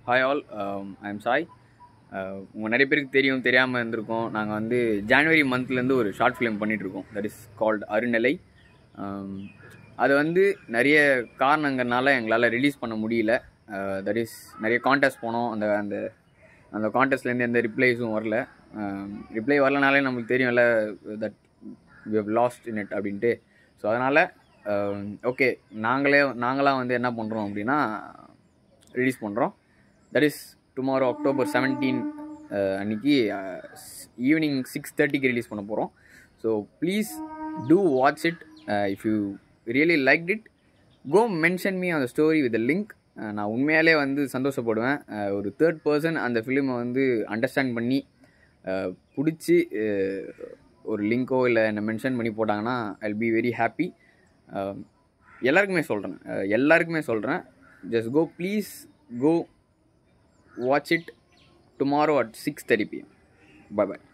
hi all I am Sai உங்கள் நிறைய பேருக்கு தெரியும் தெரியாமல் இருந்திருக்கோம் நாங்கள் வந்து ஜான்வரி மந்த்லேருந்து ஒரு ஷார்ட் ஃபிலிம் பண்ணிகிட்ருக்கோம் that is called Arunilai Um, அது வந்து நிறைய காரணங்கள்னால எங்களால் ரிலீஸ் பண்ண முடியல தட் இஸ் நிறைய கான்டெஸ்ட் போனோம் அந்த அந்த அந்த கான்டெஸ்ட்லேருந்து எந்த ரிப்ளைஸும் வரல ரிப்ளை வரலனாலே நம்மளுக்கு தெரியும்ல that we have lost in it அப்படின்ட்டு ஸோ அதனால் ஓகே நாங்களே நாங்களாம் வந்து என்ன பண்ணுறோம் அப்படின்னா ரிலீஸ் பண்ணுறோம் that is tomorrow October seventeen அன்னைக்கு ஈவினிங் சிக்ஸ் தேர்ட்டிக்கு ரிலீஸ் பண்ண போகிறோம் so please do watch it if you really like it go mention me அந்த ஸ்டோரி வித் லிங்க் நான் உண்மையாலே வந்து சந்தோஷப்படுவேன் அஹ் ஒரு தேர்ட் பர்சன் அந்த ஃபிலிமை வந்து அண்டர்ஸ்டாண்ட் பண்ணி அஹ் பிடிச்சி அஹ் ஒரு லிங்கோ இல்லை என்னை மென்ஷன் பண்ணி போட்டாங்கன்னா ஐ பி வெரி ஹாப்பி எல்லாருக்குமே சொல்கிறேன் எல்லாருக்குமே சொல்கிறேன் just go please go watch it tomorrow at six thirty PM bye bye